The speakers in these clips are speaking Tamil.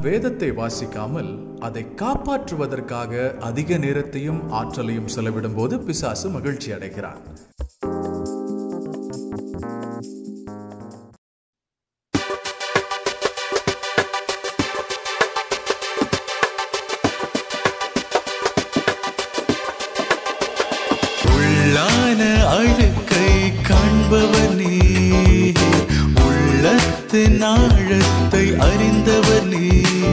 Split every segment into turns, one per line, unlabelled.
வேதத்தை வாசிக்காமல் அதை காப்பாற்றுவதற்காக அதிக நேரத்தையும் ஆற்றலையும் செலவிடும் போது பிசாசு மகிழ்ச்சி அடைகிறான்
உள்ளான அழுக்கை காண்பவர் நீ உள்ளத்தின் ஆழத்தை அறிந்தவர் நீ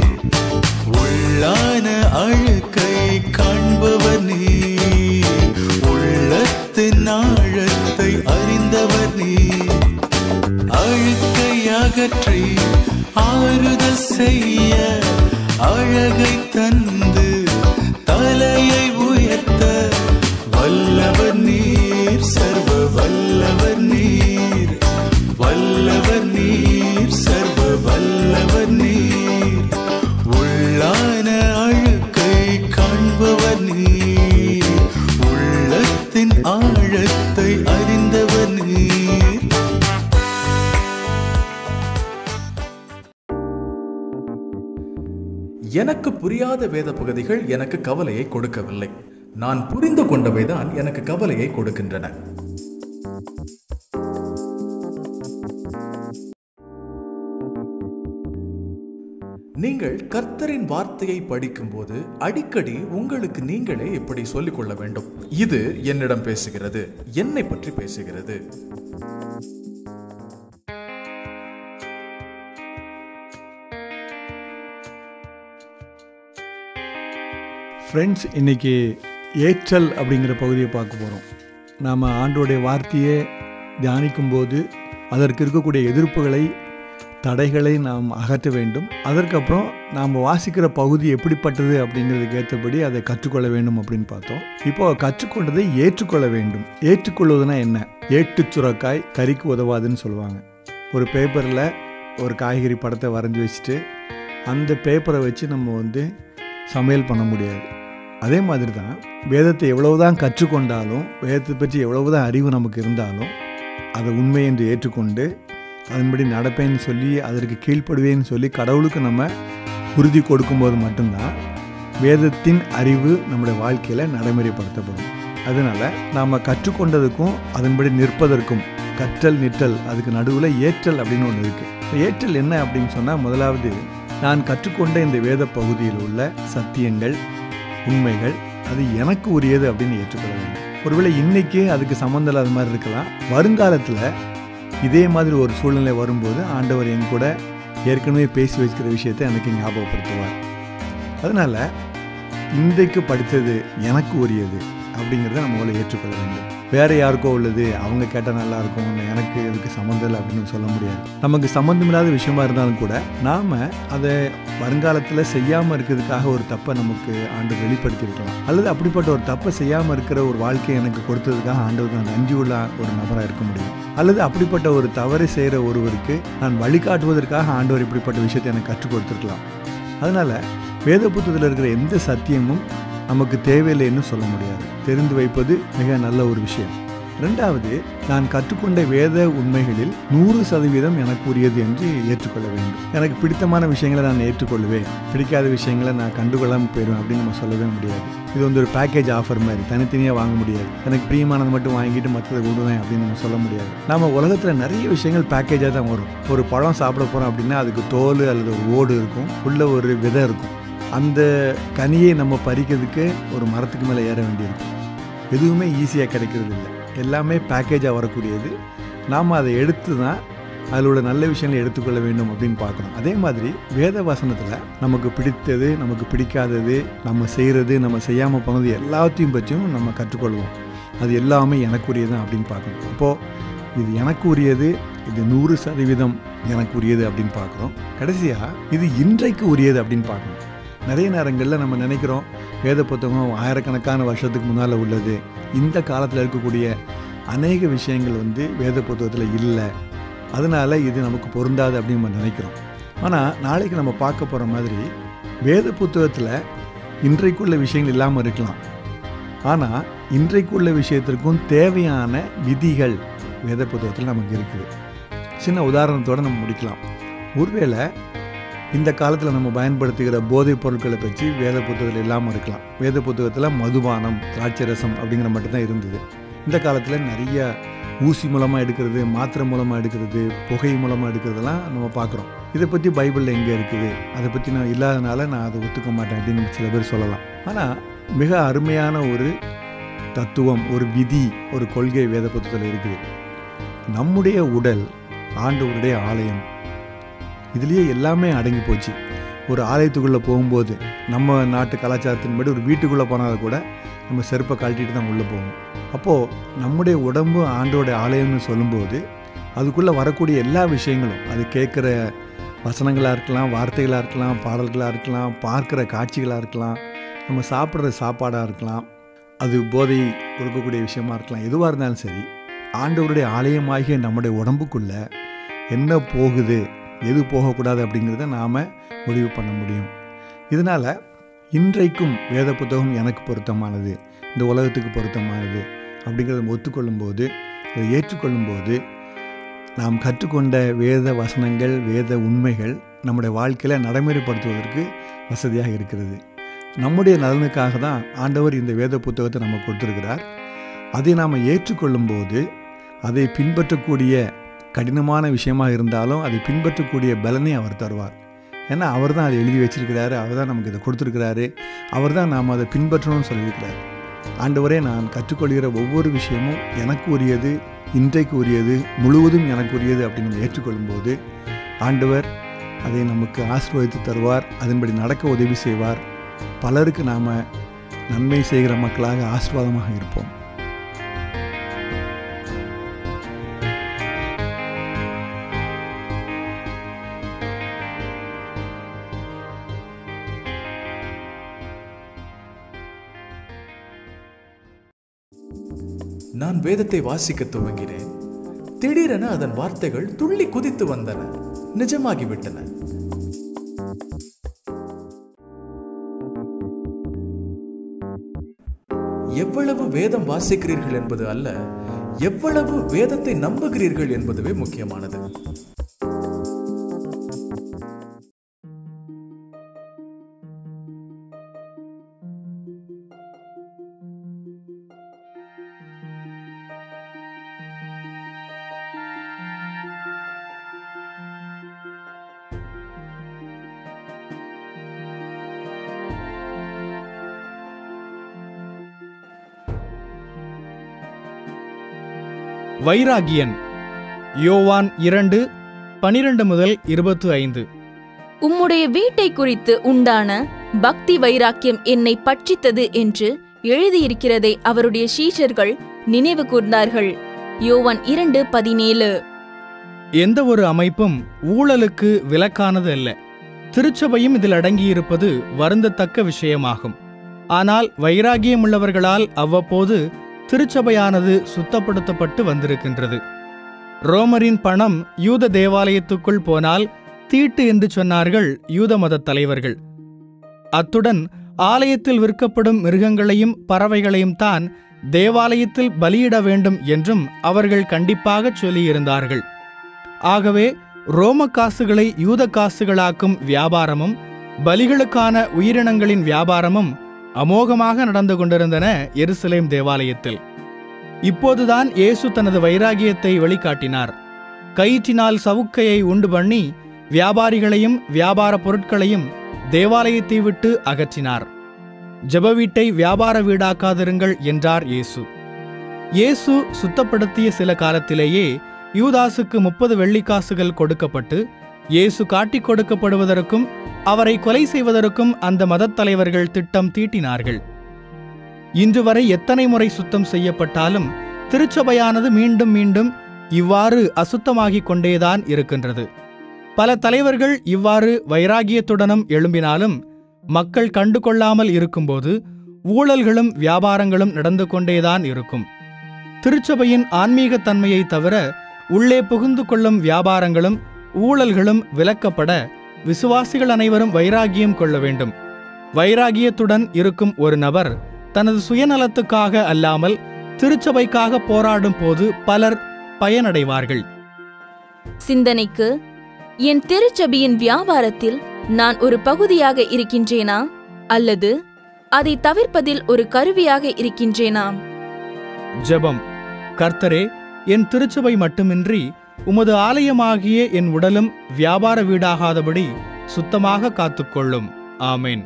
உள்ளான அழுக்கை காண்பவர் நீ உள்ளத்தின் ஆழத்தை அறிந்தவர் நீ அழுக்கை அகற்றி ஆறுதல் செய்ய அழகை தந்து தலையை உயர்த்த வல்லவர் நீர் சர்வ வல்லவர் நீர் வல்லவர் நீர் சர்வ வல்லவர் நீர் உள்ளான அழுக்கை காண்பவர் நீர் உள்ளத்தின் ஆழத்தை அறிந்தவர் நீர்
எனக்கு புரியாத வேத பகுதிகள் எனக்கு கவலையை கொடுக்கவில்லை நான் புரிந்து கொண்டவைதான் எனக்கு கவலையை கொடுக்கின்றன நீங்கள் கர்த்தரின் வார்த்தையை படிக்கும்போது அடிக்கடி உங்களுக்கு நீங்களே இப்படி சொல்லிக் கொள்ள வேண்டும் இது என்னிடம் பேசுகிறது என்னை பற்றி பேசுகிறது
ஃப்ரெண்ட்ஸ் இன்னைக்கு ஏற்றல் அப்படிங்கிற பகுதியை பார்க்க போகிறோம் நாம் ஆண்டோடைய வார்த்தையை தியானிக்கும்போது அதற்கு இருக்கக்கூடிய எதிர்ப்புகளை தடைகளை நாம் அகற்ற வேண்டும் அதற்கப்புறம் நாம் வாசிக்கிற பகுதி எப்படிப்பட்டது அப்படிங்கிறதுக்கு ஏற்றபடி அதை கற்றுக்கொள்ள வேண்டும் அப்படின்னு பார்த்தோம் இப்போ கற்றுக்கொண்டதை ஏற்றுக்கொள்ள வேண்டும் ஏற்றுக்கொள்வதுனா என்ன ஏட்டுச் சுரக்காய் கறிக்கு உதவாதுன்னு சொல்லுவாங்க ஒரு பேப்பரில் ஒரு காய்கறி படத்தை வரைஞ்சி வச்சுட்டு அந்த பேப்பரை வச்சு நம்ம வந்து சமையல் பண்ண முடியாது அதே மாதிரி தான் வேதத்தை எவ்வளவுதான் கற்றுக்கொண்டாலும் வேதத்தை பற்றி எவ்வளவுதான் அறிவு நமக்கு இருந்தாலும் அதை உண்மை என்று ஏற்றுக்கொண்டு அதன்படி நடப்பேன்னு சொல்லி அதற்கு கீழ்ப்படுவேன்னு சொல்லி கடவுளுக்கு நம்ம உறுதி கொடுக்கும்போது மட்டும்தான் வேதத்தின் அறிவு நம்முடைய வாழ்க்கையில் நடைமுறைப்படுத்தப்படும் அதனால் நாம் கற்றுக்கொண்டதுக்கும் அதன்படி நிற்பதற்கும் கற்றல் நிற்றல் அதுக்கு நடுவில் ஏற்றல் அப்படின்னு ஒன்று இருக்குது ஏற்றல் என்ன அப்படின்னு சொன்னால் முதலாவது நான் கற்றுக்கொண்ட இந்த வேத பகுதியில் உள்ள சத்தியங்கள் உண்மைகள் அது எனக்கு உரியது அப்படின்னு ஏற்றுக்கொள்ள வேண்டும் ஒருவேளை இன்னைக்கு அதுக்கு சம்மந்தம் இல்லாத மாதிரி இருக்கலாம் வருங்காலத்தில் இதே மாதிரி ஒரு சூழ்நிலை வரும்போது ஆண்டவர் என் கூட ஏற்கனவே பேசி வச்சுக்கிற விஷயத்தை எனக்கு ஞாபகப்படுத்துவார் அதனால் இன்றைக்கு படித்தது எனக்கு உரியது அப்படிங்கிறத நம்ம முதல்ல ஏற்றுக்கொள்ள வேண்டும் வேற யாருக்கோ உள்ளது அவங்க கேட்டால் நல்லா இருக்கும் எனக்கு இதுக்கு சம்மந்தம் இல்லை அப்படின்னு சொல்ல முடியாது நமக்கு சம்மந்தம் இல்லாத விஷயமா இருந்தாலும் கூட நாம் அதை வருங்காலத்தில் செய்யாமல் இருக்கிறதுக்காக ஒரு தப்பை நமக்கு ஆண்டு வெளிப்படுத்தியிருக்கலாம் அல்லது அப்படிப்பட்ட ஒரு தப்பை செய்யாமல் இருக்கிற ஒரு வாழ்க்கையை எனக்கு கொடுத்ததுக்காக ஆண்டவர் நான் நன்றி உள்ள ஒரு நபராக இருக்க முடியும் அல்லது அப்படிப்பட்ட ஒரு தவறை செய்கிற ஒருவருக்கு நான் வழிகாட்டுவதற்காக ஆண்டவர் இப்படிப்பட்ட விஷயத்தை எனக்கு கற்றுக் கொடுத்துருக்கலாம் அதனால் வேத புத்தகத்தில் இருக்கிற எந்த சத்தியமும் நமக்கு தேவையில்லைன்னு சொல்ல முடியாது தெரிந்து வைப்பது மிக நல்ல ஒரு விஷயம் ரெண்டாவது நான் கற்றுக்கொண்ட வேத உண்மைகளில் நூறு சதவீதம் எனக்கு உரியது என்று ஏற்றுக்கொள்ள வேண்டும் எனக்கு பிடித்தமான விஷயங்களை நான் ஏற்றுக்கொள்வேன் பிடிக்காத விஷயங்களை நான் கண்டுகொள்ளாமல் போயிடுவேன் அப்படின்னு நம்ம சொல்லவே முடியாது இது வந்து ஒரு பேக்கேஜ் ஆஃபர் மாதிரி தனித்தனியாக வாங்க முடியாது எனக்கு பிரியமானது மட்டும் வாங்கிட்டு மற்றதை விடுவேன் அப்படின்னு நம்ம சொல்ல முடியாது நம்ம உலகத்தில் நிறைய விஷயங்கள் பேக்கேஜாக தான் வரும் ஒரு பழம் சாப்பிட போகிறோம் அப்படின்னா அதுக்கு தோல் அல்லது ஒரு ஓடு இருக்கும் உள்ள ஒரு விதை இருக்கும் அந்த கனியை நம்ம பறிக்கிறதுக்கு ஒரு மரத்துக்கு மேலே ஏற வேண்டியிருக்கும் எதுவுமே ஈஸியாக கிடைக்கிறது இல்லை எல்லாமே பேக்கேஜாக வரக்கூடியது நாம் அதை எடுத்து தான் அதில் உள்ள நல்ல விஷயங்களை எடுத்துக்கொள்ள வேண்டும் அப்படின்னு பார்க்குறோம் அதே மாதிரி வேத வசனத்தில் நமக்கு பிடித்தது நமக்கு பிடிக்காதது நம்ம செய்கிறது நம்ம செய்யாமல் போனது எல்லாத்தையும் பற்றியும் நம்ம கற்றுக்கொள்வோம் அது எல்லாமே எனக்குரியது அப்படின்னு பார்க்கணும் அப்போது இது எனக்கு உரியது இது நூறு சதவீதம் எனக்கு உரியது அப்படின்னு பார்க்குறோம் கடைசியாக இது இன்றைக்கு உரியது அப்படின்னு பார்க்கணும் நிறைய நேரங்களில் நம்ம நினைக்கிறோம் வேத புத்தகம் ஆயிரக்கணக்கான வருஷத்துக்கு முன்னால் உள்ளது இந்த காலத்தில் இருக்கக்கூடிய அநேக விஷயங்கள் வந்து வேத புத்தகத்தில் இல்லை அதனால் இது நமக்கு பொருந்தாது அப்படின்னு நம்ம நினைக்கிறோம் ஆனால் நாளைக்கு நம்ம பார்க்க போகிற மாதிரி வேத புத்தகத்தில் இன்றைக்குள்ள விஷயங்கள் இல்லாமல் இருக்கலாம் ஆனால் இன்றைக்குள்ள விஷயத்திற்கும் தேவையான விதிகள் வேத புத்தகத்தில் நமக்கு இருக்குது சின்ன உதாரணத்தோடு நம்ம முடிக்கலாம் ஒருவேளை இந்த காலத்தில் நம்ம பயன்படுத்துகிற போதைப் பொருட்களை பற்றி வேத புத்தகத்தில் இல்லாமல் இருக்கலாம் வேத புத்தகத்தில் மதுபானம் திராட்சை ரசம் அப்படிங்கிற மட்டும்தான் இருந்தது இந்த காலத்தில் நிறைய ஊசி மூலமாக எடுக்கிறது மாத்திரை மூலமாக எடுக்கிறது புகை மூலமாக எடுக்கிறதெல்லாம் நம்ம பார்க்குறோம் இதை பற்றி பைபிளில் எங்கே இருக்குது அதை பற்றி நான் இல்லாதனால நான் அதை ஒத்துக்க மாட்டேன் அப்படின்னு சில பேர் சொல்லலாம் ஆனால் மிக அருமையான ஒரு தத்துவம் ஒரு விதி ஒரு கொள்கை வேத புத்தகத்தில் இருக்குது நம்முடைய உடல் ஆண்டவருடைய ஆலயம் இதுலேயே எல்லாமே அடங்கி போச்சு ஒரு ஆலயத்துக்குள்ளே போகும்போது நம்ம நாட்டு கலாச்சாரத்தின்படி ஒரு வீட்டுக்குள்ளே போனால் கூட நம்ம செருப்பை கழட்டிட்டு தான் உள்ளே போவோம் அப்போது நம்முடைய உடம்பு ஆண்டோட ஆலயம்னு சொல்லும்போது அதுக்குள்ளே வரக்கூடிய எல்லா விஷயங்களும் அது கேட்குற வசனங்களாக இருக்கலாம் வார்த்தைகளாக இருக்கலாம் பாடல்களாக இருக்கலாம் பார்க்குற காட்சிகளாக இருக்கலாம் நம்ம சாப்பிட்ற சாப்பாடாக இருக்கலாம் அது போதை கொடுக்கக்கூடிய விஷயமா இருக்கலாம் எதுவாக இருந்தாலும் சரி ஆண்டவருடைய ஆலயமாகிய நம்முடைய உடம்புக்குள்ள என்ன போகுது எது போகக்கூடாது அப்படிங்கிறத நாம் முடிவு பண்ண முடியும் இதனால் இன்றைக்கும் வேத புத்தகம் எனக்கு பொருத்தமானது இந்த உலகத்துக்கு பொருத்தமானது அப்படிங்கிறத ஒத்துக்கொள்ளும்போது அதை ஏற்றுக்கொள்ளும்போது நாம் கற்றுக்கொண்ட வேத வசனங்கள் வேத உண்மைகள் நம்முடைய வாழ்க்கையில் நடைமுறைப்படுத்துவதற்கு வசதியாக இருக்கிறது நம்முடைய நலனுக்காக தான் ஆண்டவர் இந்த வேத புத்தகத்தை நம்ம கொடுத்துருக்கிறார் அதை நாம் ஏற்றுக்கொள்ளும்போது அதை பின்பற்றக்கூடிய கடினமான விஷயமா இருந்தாலும் அதை பின்பற்றக்கூடிய பலனை அவர் தருவார் ஏன்னா அவர் தான் அதை எழுதி வச்சிருக்கிறாரு அவர் தான் நமக்கு இதை கொடுத்துருக்கிறாரு அவர் தான் நாம் அதை பின்பற்றணும்னு சொல்லியிருக்கிறார் ஆண்டவரே நான் கற்றுக்கொள்கிற ஒவ்வொரு விஷயமும் எனக்கு உரியது இன்றைக்கு உரியது முழுவதும் எனக்கு உரியது அப்படின்னு நம்ம ஏற்றுக்கொள்ளும்போது ஆண்டவர் அதை நமக்கு ஆசீர்வதித்து தருவார் அதன்படி நடக்க உதவி செய்வார் பலருக்கு நாம் நன்மை செய்கிற மக்களாக ஆசீர்வாதமாக இருப்போம்
நான் வேதத்தை வாசிக்க துவங்கினேன் திடீரென அதன் வார்த்தைகள் துள்ளி குதித்து வந்தன நிஜமாகிவிட்டன எவ்வளவு வேதம் வாசிக்கிறீர்கள் என்பது அல்ல எவ்வளவு வேதத்தை நம்புகிறீர்கள் என்பதுவே முக்கியமானது
வைராகியன் யோவான் இரண்டு பனிரெண்டு முதல் இருபத்து ஐந்து
உம்முடைய வீட்டை குறித்து உண்டான பக்தி வைராக்கியம் என்னை பட்சித்தது என்று எழுதியிருக்கிறதை அவருடைய சீஷர்கள் நினைவு கூர்ந்தார்கள் யோவான் இரண்டு பதினேழு
எந்த ஒரு அமைப்பும் ஊழலுக்கு விலக்கானது அல்ல திருச்சபையும் இதில் அடங்கியிருப்பது வருந்தத்தக்க விஷயமாகும் ஆனால் வைராகியமுள்ளவர்களால் அவ்வப்போது திருச்சபையானது சுத்தப்படுத்தப்பட்டு வந்திருக்கின்றது ரோமரின் பணம் யூத தேவாலயத்துக்குள் போனால் தீட்டு என்று சொன்னார்கள் யூத மதத் தலைவர்கள் அத்துடன் ஆலயத்தில் விற்கப்படும் மிருகங்களையும் பறவைகளையும் தான் தேவாலயத்தில் பலியிட வேண்டும் என்றும் அவர்கள் கண்டிப்பாகச் சொல்லியிருந்தார்கள் ஆகவே ரோம காசுகளை யூத காசுகளாக்கும் வியாபாரமும் பலிகளுக்கான உயிரினங்களின் வியாபாரமும் அமோகமாக நடந்து கொண்டிருந்தன எருசலேம் தேவாலயத்தில் இப்போதுதான் இயேசு தனது வைராகியத்தை வெளிக்காட்டினார் கயிற்றினால் சவுக்கையை உண்டு பண்ணி வியாபாரிகளையும் வியாபார பொருட்களையும் தேவாலயத்தை விட்டு அகற்றினார் ஜெப வீட்டை வியாபார வீடாக்காதிருங்கள் என்றார் இயேசு இயேசு சுத்தப்படுத்திய சில காலத்திலேயே யூதாசுக்கு முப்பது வெள்ளிக்காசுகள் கொடுக்கப்பட்டு இயேசு காட்டிக் கொடுக்கப்படுவதற்கும் அவரை கொலை செய்வதற்கும் அந்த மதத் தலைவர்கள் திட்டம் தீட்டினார்கள் இன்று வரை எத்தனை முறை சுத்தம் செய்யப்பட்டாலும் திருச்சபையானது மீண்டும் மீண்டும் இவ்வாறு அசுத்தமாகிக் கொண்டேதான் இருக்கின்றது பல தலைவர்கள் இவ்வாறு வைராகியத்துடனும் எழும்பினாலும் மக்கள் கண்டு கொள்ளாமல் இருக்கும்போது ஊழல்களும் வியாபாரங்களும் நடந்து கொண்டேதான் இருக்கும் திருச்சபையின் ஆன்மீகத் தன்மையை தவிர உள்ளே புகுந்து கொள்ளும் வியாபாரங்களும் ஊழல்களும் விலக்கப்பட விசுவாசிகள் அனைவரும் வைராகியம் கொள்ள வேண்டும் வைராகியத்துடன் இருக்கும் ஒரு நபர் தனது சுயநலத்துக்காக அல்லாமல் திருச்சபைக்காக போராடும் போது பலர் பயனடைவார்கள்
சிந்தனைக்கு என் திருச்சபையின் வியாபாரத்தில் நான் ஒரு பகுதியாக இருக்கின்றேனா அல்லது அதை தவிர்ப்பதில் ஒரு கருவியாக இருக்கின்றேனா
ஜெபம் கர்த்தரே என் திருச்சபை மட்டுமின்றி உமது ஆலயமாகிய என் உடலும் வியாபார வீடாகாதபடி சுத்தமாக காத்துக்கொள்ளும் ஆமென்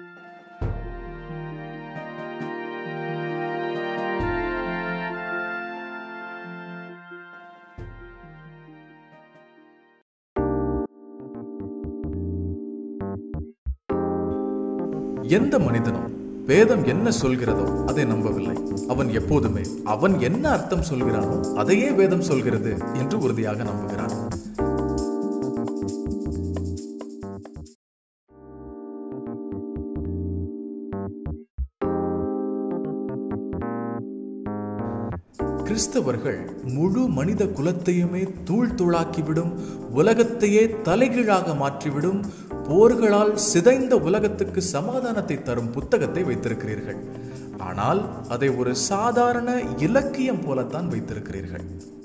எந்த மனிதனும் வேதம் என்ன சொல்கிறதோ அதை நம்பவில்லை அவன் எப்போதுமே அவன் என்ன அர்த்தம் சொல்கிறானோ அதையே வேதம் சொல்கிறது என்று உறுதியாக நம்புகிறான் கிறிஸ்தவர்கள் முழு மனித குலத்தையுமே தூள் தூளாக்கிவிடும் உலகத்தையே தலைகீழாக மாற்றிவிடும் போர்களால் சிதைந்த உலகத்துக்கு சமாதானத்தை தரும் புத்தகத்தை வைத்திருக்கிறீர்கள் ஆனால் அதை ஒரு சாதாரண இலக்கியம் போலத்தான் வைத்திருக்கிறீர்கள்